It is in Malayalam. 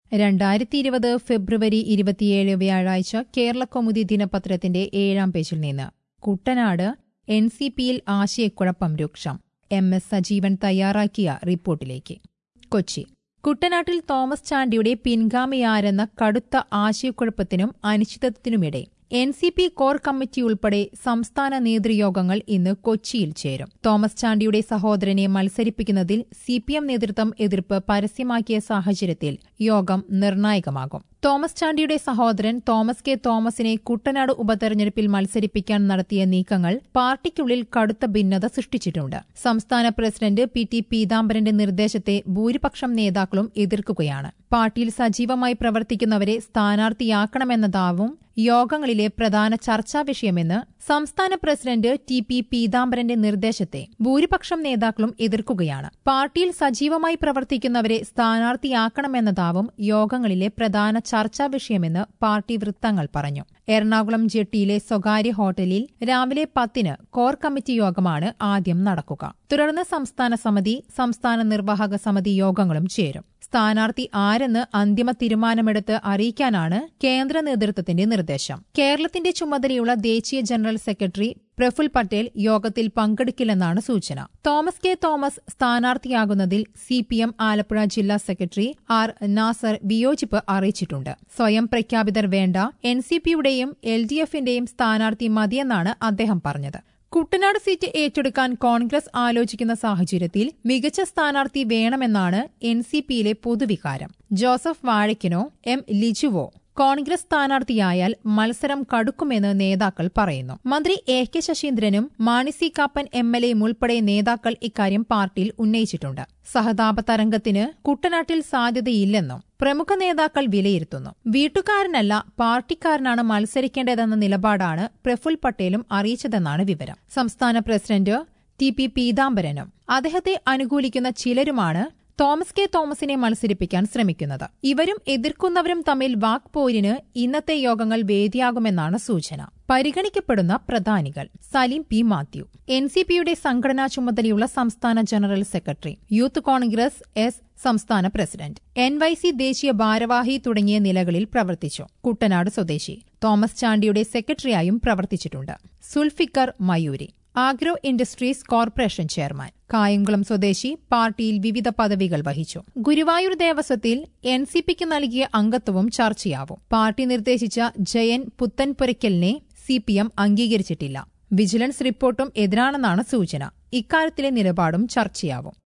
രണ്ടായിരത്തി ഇരുപത് ഫെബ്രുവരി ഇരുപത്തിയേഴ് വ്യാഴാഴ്ച കേരളകൗമുദി ദിനപത്രത്തിന്റെ ഏഴാം പേജിൽ നിന്ന് കുട്ടനാട് എൻ സി പിയിൽ ആശയക്കുഴപ്പം രൂക്ഷം എം എസ് സജീവൻ തയ്യാറാക്കിയ റിപ്പോർട്ടിലേക്ക് കൊച്ചി കുട്ടനാട്ടിൽ തോമസ് ചാണ്ടിയുടെ പിൻഗാമിയാരെന്ന കടുത്ത ആശയക്കുഴപ്പത്തിനും അനിശ്ചിതത്വത്തിനുമിടെ N C P core committee ഉൾപ്പെടെ സംസ്ഥാന നേതൃയോഗങ്ങൾ ഇന്ന് കൊച്ചിയിൽ ചേരും തോമസ് ചാണ്ടിയുടെ സഹോദരനെ മത്സരിപ്പിക്കുന്നതിൽ സി പി എം നേതൃത്വം എതിർപ്പ് പരസ്യമാക്കിയ സാഹചര്യത്തിൽ യോഗം നിർണായകമാകും തോമസ് ചാണ്ടിയുടെ സഹോദരൻ തോമസ് കെ തോമസിനെ കുട്ടനാട് ഉപതെരഞ്ഞെടുപ്പിൽ മത്സരിപ്പിക്കാൻ നടത്തിയ നീക്കങ്ങൾ പാർട്ടിക്കുള്ളിൽ കടുത്ത ഭിന്നത സൃഷ്ടിച്ചിട്ടുണ്ട് സംസ്ഥാന പ്രസിഡന്റ് പി ടി പീതാംബരന്റെ നിർദ്ദേശത്തെ ഭൂരിപക്ഷം നേതാക്കളും എതിർക്കുകയാണ് പാർട്ടിയിൽ സജീവമായി പ്രവർത്തിക്കുന്നവരെ സ്ഥാനാർത്ഥിയാക്കണമെന്നതാവും യോഗങ്ങളിലെ പ്രധാന ചർച്ചാ വിഷയമെന്ന് സംസ്ഥാന പ്രസിഡന്റ് ടി പി പീതാംബരന്റെ നിർദ്ദേശത്തെ ഭൂരിപക്ഷം നേതാക്കളും എതിർക്കുകയാണ് പാർട്ടിയിൽ സജീവമായി പ്രവർത്തിക്കുന്നവരെ സ്ഥാനാർത്ഥിയാക്കണമെന്നതാവും യോഗങ്ങളിലെ പ്രധാന ചർച്ചാ വിഷയമെന്ന് പാർട്ടി വൃത്തങ്ങൾ പറഞ്ഞു എറണാകുളം ജെട്ടിയിലെ സ്വകാര്യ ഹോട്ടലിൽ രാവിലെ പത്തിന് കോർ കമ്മിറ്റി യോഗമാണ് ആദ്യം നടക്കുക തുടർന്ന് സംസ്ഥാന സമിതി സംസ്ഥാന നിർവാഹക സമിതി യോഗങ്ങളും ചേരും സ്ഥാനാർത്ഥി ആരെന്ന് അന്തിമ തീരുമാനമെടുത്ത് അറിയിക്കാനാണ് കേന്ദ്ര നേതൃത്വത്തിന്റെ നിർദ്ദേശം കേരളത്തിന്റെ ചുമതലയുള്ള ദേശീയ ജനറൽ സെക്രട്ടറി പ്രഫുൽ പട്ടേൽ യോഗത്തിൽ പങ്കെടുക്കില്ലെന്നാണ് സൂചന തോമസ് കെ തോമസ് സ്ഥാനാർത്ഥിയാകുന്നതിൽ സി പി എം ആലപ്പുഴ ജില്ലാ സെക്രട്ടറി ആർ നാസർ വിയോജിപ്പ് അറിയിച്ചിട്ടുണ്ട് സ്വയം പ്രഖ്യാപിതർ വേണ്ട എൻ സി പിയുടെയും എൽ ഡി എഫിന്റെയും സ്ഥാനാർത്ഥി മതിയെന്നാണ് അദ്ദേഹം പറഞ്ഞത് കുട്ടനാട് സീറ്റ് ഏറ്റെടുക്കാൻ കോൺഗ്രസ് ആലോചിക്കുന്ന സാഹചര്യത്തിൽ മികച്ച സ്ഥാനാർത്ഥി വേണമെന്നാണ് എൻ സി പിയിലെ പൊതുവികാരം ജോസഫ് വാഴയ്ക്കനോ എം ലിജുവോ കോൺഗ്രസ് സ്ഥാനാർത്ഥിയായാൽ മത്സരം കടുക്കുമെന്ന് നേതാക്കൾ പറയുന്നു മന്ത്രി എ കെ ശശീന്ദ്രനും Mani C Kappan M L എയും ഉൾപ്പെടെ നേതാക്കൾ ഇക്കാര്യം പാർട്ടിയിൽ ഉന്നയിച്ചിട്ടുണ്ട് സഹതാപ തരംഗത്തിന് കുട്ടനാട്ടിൽ സാധ്യതയില്ലെന്നും പ്രമുഖ നേതാക്കൾ വിലയിരുത്തുന്നു വീട്ടുകാരനല്ല പാർട്ടിക്കാരനാണ് മത്സരിക്കേണ്ടതെന്ന നിലപാടാണ് പ്രഫുൽ പട്ടേലും അറിയിച്ചതെന്നാണ് വിവരം സംസ്ഥാന പ്രസിഡന്റ് ടി പി പീതാംബരനും അദ്ദേഹത്തെ അനുകൂലിക്കുന്ന ചിലരുമാണ് തോമസ് കെ തോമസിനെ മത്സരിപ്പിക്കാൻ ശ്രമിക്കുന്നത് ഇവരും എതിർക്കുന്നവരും തമ്മിൽ വാക്പോരിന് ഇന്നത്തെ യോഗങ്ങൾ വേദിയാകുമെന്നാണ് സൂചന പരിഗണിക്കപ്പെടുന്ന പ്രധാനികൾ Saleem P Mathew N C പിയുടെ സംഘടനാ ചുമതലയുള്ള സംസ്ഥാന general secretary youth Congress S സംസ്ഥാന പ്രസിഡന്റ് എൻ വൈ സി ദേശീയ ഭാരവാഹി തുടങ്ങിയ നിലകളിൽ പ്രവർത്തിച്ചു കുട്ടനാട് സ്വദേശി തോമസ് ചാണ്ടിയുടെ സെക്രട്ടറിയായും പ്രവർത്തിച്ചിട്ടുണ്ട് Sulfikar Mayuri agro industries corporation chairman Kayamkulam സ്വദേശി പാർട്ടിയിൽ വിവിധ പദവികൾ വഹിച്ചു ഗുരുവായൂർ ദേവസ്വത്തിൽ എൻ സി പിക്ക് നൽകിയ അംഗത്വവും ചർച്ചയാവും പാർട്ടി നിർദ്ദേശിച്ച ജയൻ പുത്തൻപുരയ്ക്കലിനെ സി പി എം അംഗീകരിച്ചിട്ടില്ല വിജിലൻസ് റിപ്പോർട്ടും എതിരാണെന്നാണ് സൂചന ഇക്കാര്യത്തിലെ നിലപാടും ചർച്ചയാവും